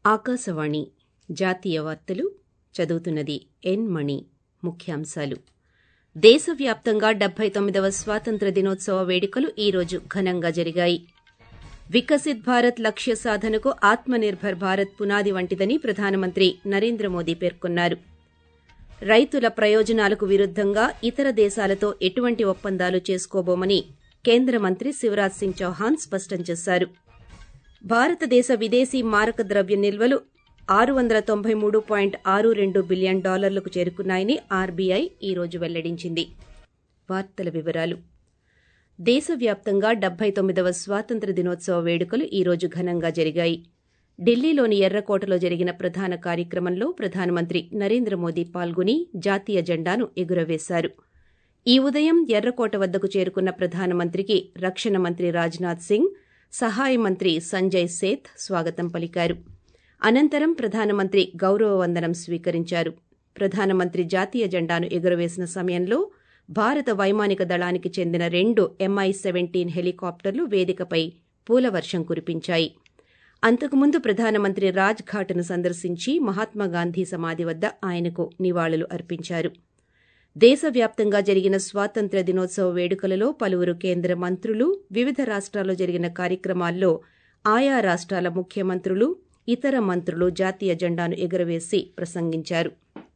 ఆకాశవాణి జాతీయ వార్తలు చదువుతున్నది ఎన్ మణి ముఖ్యాంశాలు దేశవ్యాప్తంగా డెబ్బై తొమ్మిదవ స్వాతంత్ర దినోత్సవ వేడుకలు ఈ రోజు ఘనంగా జరిగాయి వికసిత్ భారత్ లక్ష్య సాధనకు ఆత్మనిర్భర్ భారత్ పునాది వంటిదని ప్రధానమంత్రి నరేంద్ర మోదీ పేర్కొన్నారు రైతుల ప్రయోజనాలకు విరుద్దంగా ఇతర దేశాలతో ఎటువంటి ఒప్పందాలు చేసుకోబోమని కేంద్ర మంత్రి శివరాజ్ సింగ్ చౌహాన్ స్పష్టం చేశారు భారతదేశ విదేశీ మారక ద్రవ్య నిల్వలు ఆరు వందల తొంభై మూడు పాయింట్ ఆరు రెండు బిలియన్ డాలర్లకు చేరుకున్నాయని ఆర్బీఐ ఈ రోజు వెల్లడించింది వార్తల వివరాలు దేశవ్యాప్తంగా డెబ్బై తొమ్మిదవ స్వాతంత్ర దినోత్సవ వేడుకలు ఈ రోజు ఘనంగా జరిగాయి ఢిల్లీలోని ఎర్రకోటలో జరిగిన ప్రధాన కార్యక్రమంలో ప్రధానమంత్రి నరేంద్ర మోదీ పాల్గొని జాతీయ జెండాను ఎగురవేశారు ఈ ఉదయం ఎర్రకోట వద్దకు చేరుకున్న ప్రధానమంత్రికి రక్షణ మంత్రి రాజ్నాథ్ సింగ్ సహాయ మంత్రి సంజయ్ సేత్ స్వాగతం పలికారు అనంతరం ప్రధానమంత్రి గౌరవ వందనం స్వీకరించారు ప్రధానమంత్రి జాతీయ జెండాను ఎగురవేసిన సమయంలో భారత వైమానిక దళానికి చెందిన రెండు ఎంఐ సెవెంటీన్ హెలికాప్టర్లు వేదికపై పూలవర్షం కురిపించాయి అంతకుముందు ప్రధానమంత్రి రాజ్ ఘాట్ను సందర్శించి మహాత్మాగాంధీ సమాధి వద్ద ఆయనకు నివాళులు అర్పించారు దేశవ్యాప్తంగా జరిగిన స్వాతంత్ర్య దినోత్సవ వేడుకలలో పలువురు కేంద్ర మంత్రులు వివిధ రాష్ట్రాల్లో జరిగిన కార్యక్రమాల్లో ఆయా రాష్ట్రాల ముఖ్యమంత్రులు ఇతర మంత్రులు జాతీయ జెండాను ఎగురవేసి ప్రసంగించారు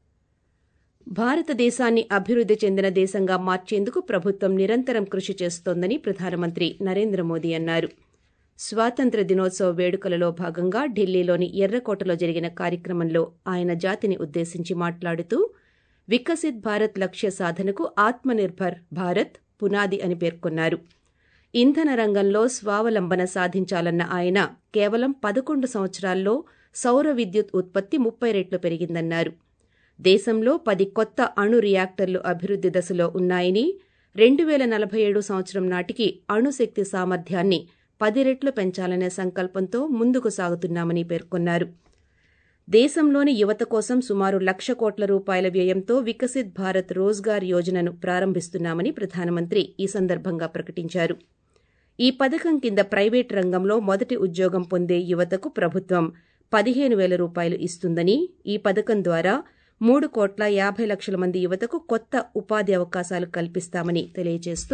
భారతదేశాన్ని అభివృద్ది చెందిన దేశంగా మార్చేందుకు ప్రభుత్వం నిరంతరం కృషి చేస్తోందని ప్రధానమంత్రి నరేంద్ర మోదీ అన్నారు స్వాతంత్ర దినోత్సవ వేడుకలలో భాగంగా ఢిల్లీలోని ఎర్రకోటలో జరిగిన కార్యక్రమంలో ఆయన జాతిని ఉద్దేశించి మాట్లాడుతూ వికసిత్ భారత్ లక్ష్య సాధనకు ఆత్మనిర్భర్ భారత్ పునాది అని పేర్కొన్నారు ఇంధన రంగంలో స్వావలంబన సాధించాలన్న ఆయన కేవలం పదకొండు సంవత్సరాల్లో సౌర విద్యుత్ ఉత్పత్తి ముప్పై రెట్లు పెరిగిందన్నారు దేశంలో పది కొత్త అణు రియాక్టర్లు అభివృద్ది దశలో ఉన్నాయని రెండు వేల నలభై ఏడు సంవత్సరం నాటికి అణుశక్తి సామర్థ్యాన్ని పది రెట్లు పెంచాలనే సంకల్పంతో ముందుకు సాగుతున్నామని పేర్కొన్నారు దేశంలోని యువత కోసం సుమారు లక్ష కోట్ల రూపాయల వ్యయంతో వికసిత్ భారత్ రోజ్గార్ యోజనను ప్రారంభిస్తున్నామని ప్రధానమంత్రి ఈ సందర్భంగా ప్రకటించారు ఈ పథకం కింద ప్రైవేట్ రంగంలో మొదటి ఉద్యోగం పొందే యువతకు ప్రభుత్వం పదిహేను వేల రూపాయలు ఇస్తుందని ఈ పథకం ద్వారా మూడు కోట్ల యాభై లక్షల మంది యువతకు కొత్త ఉపాధి అవకాశాలు కల్పిస్తామని తెలియజేస్తూ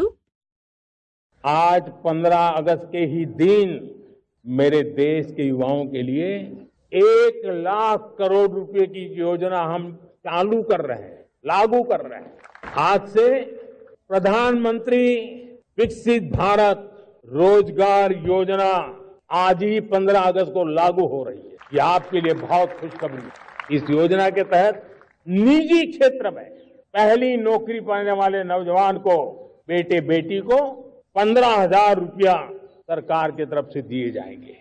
आज 15 अगस्त के ही दिन मेरे देश के युवाओं के लिए एक लाख करोड़ रुपए की योजना हम चालू कर रहे हैं लागू कर रहे हैं आज से प्रधानमंत्री विकसित भारत रोजगार योजना आज ही 15 अगस्त को लागू हो रही है ये आपके लिए बहुत खुशखबरी है इस योजना के तहत निजी क्षेत्र में पहली नौकरी पाने वाले नौजवान को बेटे बेटी को पंद्रह हजार रुपया सरकार की तरफ से दिए जाएंगे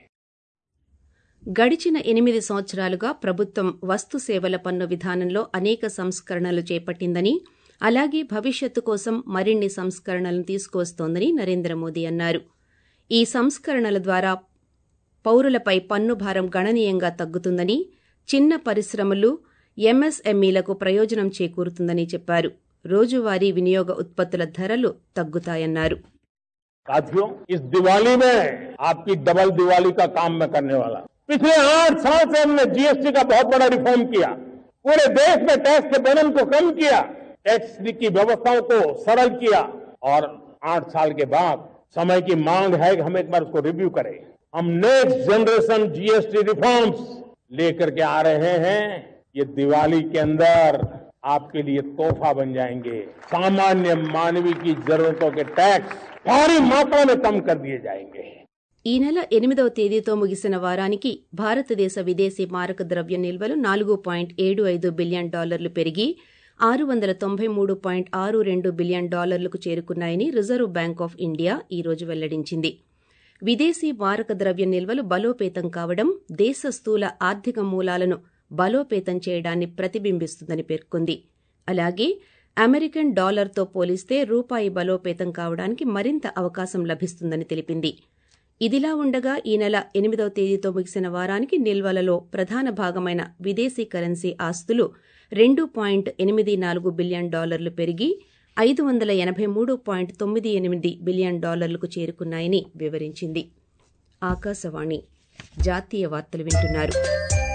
గడిచిన ఎనిమిది సంవత్సరాలుగా ప్రభుత్వం వస్తు సేవల పన్ను విధానంలో అనేక సంస్కరణలు చేపట్టిందని అలాగే భవిష్యత్తు కోసం మరిన్ని సంస్కరణలను తీసుకువస్తోందని నరేంద్ర మోదీ అన్నారు ఈ సంస్కరణల ద్వారా పౌరులపై పన్ను భారం గణనీయంగా తగ్గుతుందని చిన్న పరిశ్రమలు ఎంఎస్ఎంఈలకు ప్రయోజనం చేకూరుతుందని చెప్పారు రోజువారీ వినియోగ ఉత్పత్తుల ధరలు తగ్గుతాయన్నారు साथियों इस दिवाली में आपकी डबल दिवाली का काम मैं करने वाला पिछले आठ साल से हमने जीएसटी का बहुत बड़ा रिफॉर्म किया पूरे देश में टैक्स के बर्डन को कम किया टैक्स की व्यवस्थाओं को सरल किया और आठ साल के बाद समय की मांग है कि हम एक बार उसको रिव्यू करें हम नेक्स्ट जनरेशन जीएसटी रिफॉर्म्स लेकर के आ रहे हैं ये दिवाली के अंदर आपके लिए तोहफा बन जाएंगे सामान्य मानवीय की जरूरतों के टैक्स भारी मात्रा में कम कर दिए जाएंगे ఈ నెల ఎనిమిదవ తేదీతో ముగిసిన వారానికి భారతదేశ విదేశీ మారక ద్రవ్య నిల్వలు నాలుగు పాయింట్ ఏడు ఐదు బిలియన్ డాలర్లు పెరిగి ఆరు వందల తొంభై మూడు పాయింట్ ఆరు రెండు బిలియన్ డాలర్లకు చేరుకున్నాయని రిజర్వ్ బ్యాంక్ ఆఫ్ ఇండియా ఈ రోజు వెల్లడించింది విదేశీ మారక ద్రవ్య నిల్వలు బలోపేతం కావడం దేశ స్థూల ఆర్థిక మూలాలను బలోపేతం చేయడాన్ని ప్రతిబింబిస్తుందని పేర్కొంది అలాగే అమెరికన్ డాలర్తో పోలిస్తే రూపాయి బలోపేతం కావడానికి మరింత అవకాశం లభిస్తుందని తెలిపింది ఇదిలా ఉండగా ఈ నెల ఎనిమిదవ తేదీతో ముగిసిన వారానికి నిల్వలలో ప్రధాన భాగమైన విదేశీ కరెన్సీ ఆస్తులు రెండు పాయింట్ ఎనిమిది నాలుగు బిలియన్ డాలర్లు పెరిగి ఐదు వందల ఎనభై మూడు పాయింట్ తొమ్మిది ఎనిమిది బిలియన్ డాలర్లకు చేరుకున్నాయని వివరించింది ఆకాశవాణి జాతీయ వార్తలు వింటున్నారు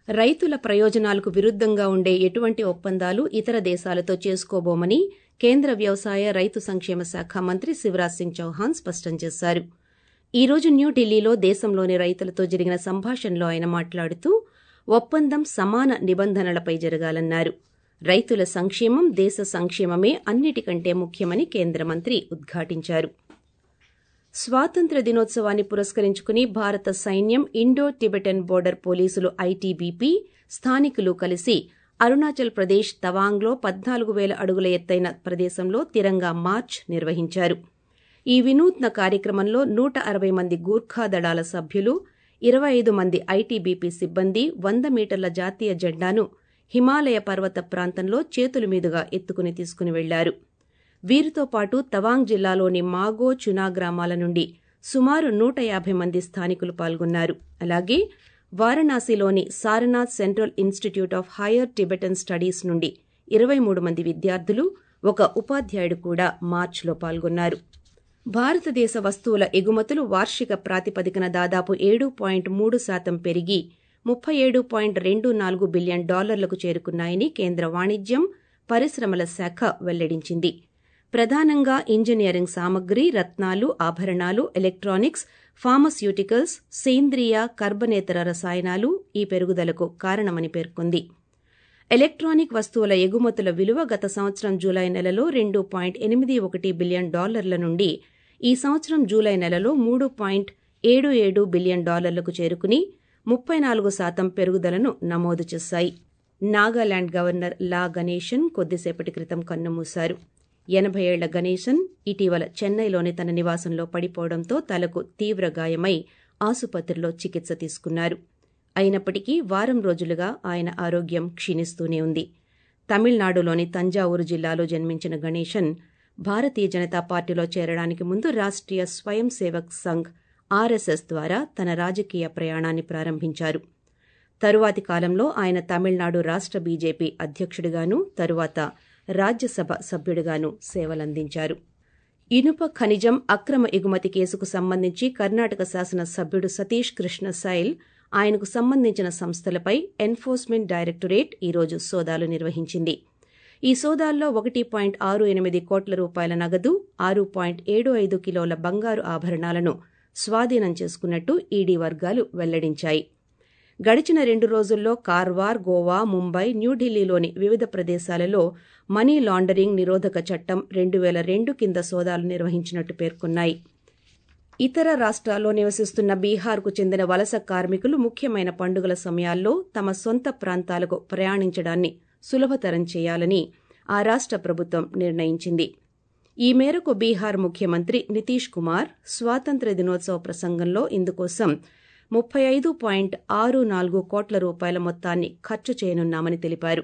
రైతుల ప్రయోజనాలకు విరుద్దంగా ఉండే ఎటువంటి ఒప్పందాలు ఇతర దేశాలతో చేసుకోబోమని కేంద్ర వ్యవసాయ రైతు సంక్షేమ శాఖ మంత్రి శివరాజ్ సింగ్ చౌహాన్ స్పష్టం చేశారు ఈ రోజు న్యూఢిల్లీలో దేశంలోని రైతులతో జరిగిన సంభాషణలో ఆయన మాట్లాడుతూ ఒప్పందం సమాన నిబంధనలపై జరగాలన్నారు రైతుల సంక్షేమం దేశ సంక్షేమమే అన్నిటికంటే ముఖ్యమని కేంద్ర మంత్రి ఉద్ఘాటించారు స్వాతంత్ర దినోత్సవాన్ని పురస్కరించుకుని భారత సైన్యం ఇండో టిబెటన్ బోర్డర్ పోలీసులు ఐటీబీపీ స్థానికులు కలిసి అరుణాచల్ ప్రదేశ్ తవాంగ్లో పద్నాలుగు వేల అడుగుల ఎత్తైన ప్రదేశంలో తిరంగా మార్చ్ నిర్వహించారు ఈ వినూత్న కార్యక్రమంలో నూట అరవై మంది గూర్ఖా దళాల సభ్యులు ఇరవై ఐదు మంది ఐటీబీపీ సిబ్బంది వంద మీటర్ల జాతీయ జెండాను హిమాలయ పర్వత ప్రాంతంలో చేతుల మీదుగా ఎత్తుకుని తీసుకుని వెళ్లారు వీరితో పాటు తవాంగ్ జిల్లాలోని మాగో చునా గ్రామాల నుండి సుమారు నూట యాభై మంది స్థానికులు పాల్గొన్నారు అలాగే వారణాసిలోని Sarnath central institute of higher Tibetan studies నుండి ఇరవై మూడు మంది విద్యార్థులు ఒక ఉపాధ్యాయుడు కూడా మార్చ్లో పాల్గొన్నారు భారతదేశ వస్తువుల ఎగుమతులు వార్షిక ప్రాతిపదికన దాదాపు ఏడు పాయింట్ మూడు శాతం పెరిగి ముప్పై ఏడు పాయింట్ రెండు నాలుగు బిలియన్ డాలర్లకు చేరుకున్నాయని కేంద్ర వాణిజ్యం పరిశ్రమల శాఖ వెల్లడించింది ప్రధానంగా ఇంజనీరింగ్ సామగ్రి రత్నాలు ఆభరణాలు ఎలక్ట్రానిక్స్ ఫార్మస్యూటికల్స్ సేంద్రియ కర్బనేతర రసాయనాలు ఈ పెరుగుదలకు కారణమని పేర్కొంది ఎలక్ట్రానిక్ వస్తువుల ఎగుమతుల విలువ గత సంవత్సరం జూలై నెలలో రెండు పాయింట్ ఎనిమిది ఒకటి బిలియన్ డాలర్ల నుండి ఈ సంవత్సరం జూలై నెలలో మూడు పాయింట్ ఏడు ఏడు బిలియన్ డాలర్లకు చేరుకుని ముప్పై నాలుగు శాతం పెరుగుదలను నమోదు చేశాయి నాగాలాండ్ గవర్నర్ లా గణేశన్ కొద్దిసేపటి క్రితం కన్నుమూశారు ఎనభై ఏళ్ల గణేశన్ ఇటీవల చెన్నైలోని తన నివాసంలో పడిపోవడంతో తలకు తీవ్ర గాయమై ఆసుపత్రిలో చికిత్స తీసుకున్నారు అయినప్పటికీ వారం రోజులుగా ఆయన ఆరోగ్యం క్షీణిస్తూనే ఉంది తమిళనాడులోని తంజావూరు జిల్లాలో జన్మించిన గణేశన్ భారతీయ జనతా పార్టీలో చేరడానికి ముందు రాష్ట్రీయ స్వయం సేవక్ సంఘ్ ఆర్ఎస్ఎస్ ద్వారా తన రాజకీయ ప్రయాణాన్ని ప్రారంభించారు తరువాతి కాలంలో ఆయన తమిళనాడు రాష్ట్ర బీజేపీ అధ్యక్షుడిగాను తరువాత రాజ్యసభ సభ్యుడిగాను సేవలందించారు ఇనుప ఖనిజం అక్రమ ఎగుమతి కేసుకు సంబంధించి కర్ణాటక శాసన సభ్యుడు సతీష్ కృష్ణ సైల్ ఆయనకు సంబంధించిన సంస్థలపై ఎన్ఫోర్స్మెంట్ డైరెక్టరేట్ ఈరోజు సోదాలు నిర్వహించింది ఈ సోదాల్లో ఒకటి పాయింట్ ఆరు ఎనిమిది కోట్ల రూపాయల నగదు ఆరు పాయింట్ ఏడు ఐదు కిలోల బంగారు ఆభరణాలను స్వాధీనం చేసుకున్నట్టు ఈడీ వర్గాలు వెల్లడించాయి గడిచిన రెండు రోజుల్లో కార్వార్ గోవా ముంబై న్యూఢిల్లీలోని వివిధ ప్రదేశాలలో మనీ లాండరింగ్ నిరోధక చట్టం రెండు వేల రెండు కింద సోదాలు నిర్వహించినట్టు పేర్కొన్నాయి ఇతర రాష్ట్రాల్లో నివసిస్తున్న బీహార్కు చెందిన వలస కార్మికులు ముఖ్యమైన పండుగల సమయాల్లో తమ సొంత ప్రాంతాలకు ప్రయాణించడాన్ని సులభతరం చేయాలని ఆ రాష్ట్ర ప్రభుత్వం నిర్ణయించింది ఈ మేరకు బీహార్ ముఖ్యమంత్రి నితీష్ కుమార్ స్వాతంత్ర్య దినోత్సవ ప్రసంగంలో ఇందుకోసం ముప్పై ఐదు పాయింట్ ఆరు నాలుగు కోట్ల రూపాయల మొత్తాన్ని ఖర్చు చేయనున్నామని తెలిపారు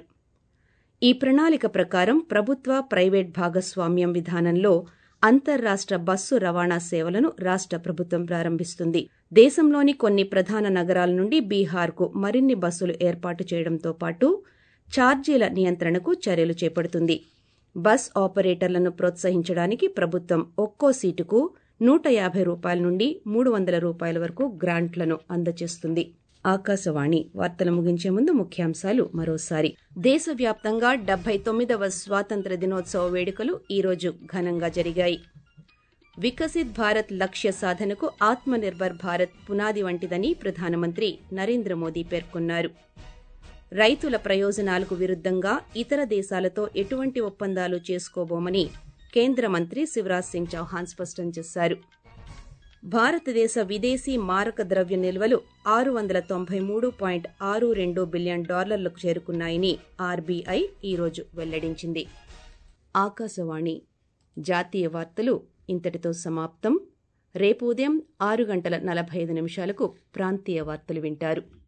ఈ ప్రణాళిక ప్రకారం ప్రభుత్వ ప్రైవేట్ భాగస్వామ్యం విధానంలో అంతర్రాష్ట్ర బస్సు రవాణా సేవలను రాష్ట్ర ప్రభుత్వం ప్రారంభిస్తుంది దేశంలోని కొన్ని ప్రధాన నగరాల నుండి బీహార్కు మరిన్ని బస్సులు ఏర్పాటు చేయడంతో పాటు ఛార్జీల నియంత్రణకు చర్యలు చేపడుతుంది బస్ ఆపరేటర్లను ప్రోత్సహించడానికి ప్రభుత్వం ఒక్కో సీటుకు నూట యాభై రూపాయల నుండి మూడు వందల రూపాయల వరకు గ్రాంట్లను అందజేస్తుంది ఆకాశవాణి వార్తలు ముగించే ముందు ముఖ్యాంశాలు మరోసారి దేశవ్యాప్తంగా డెబ్బై తొమ్మిదవ స్వాతంత్ర దినోత్సవ వేడుకలు ఈరోజు ఘనంగా జరిగాయి వికసిత్ భారత్ లక్ష్య సాధనకు ఆత్మనిర్భర్ భారత్ పునాది వంటిదని ప్రధానమంత్రి నరేంద్ర మోదీ పేర్కొన్నారు రైతుల ప్రయోజనాలకు విరుద్దంగా ఇతర దేశాలతో ఎటువంటి ఒప్పందాలు చేసుకోబోమని కేంద్ర మంత్రి శివరాజ్ సింగ్ చౌహాన్ స్పష్టం చేశారు భారతదేశ విదేశీ మారక ద్రవ్య నిల్వలు ఆరు వందల తొంభై మూడు పాయింట్ ఆరు రెండు బిలియన్ డాలర్లకు చేరుకున్నాయని ఆర్బీఐ ఈరోజు వెల్లడించింది ఆకాశవాణి జాతీయ వార్తలు ఇంతటితో సమాప్తం రేపు ఉదయం ఆరు గంటల నలభై ఐదు నిమిషాలకు ప్రాంతీయ వార్తలు వింటారు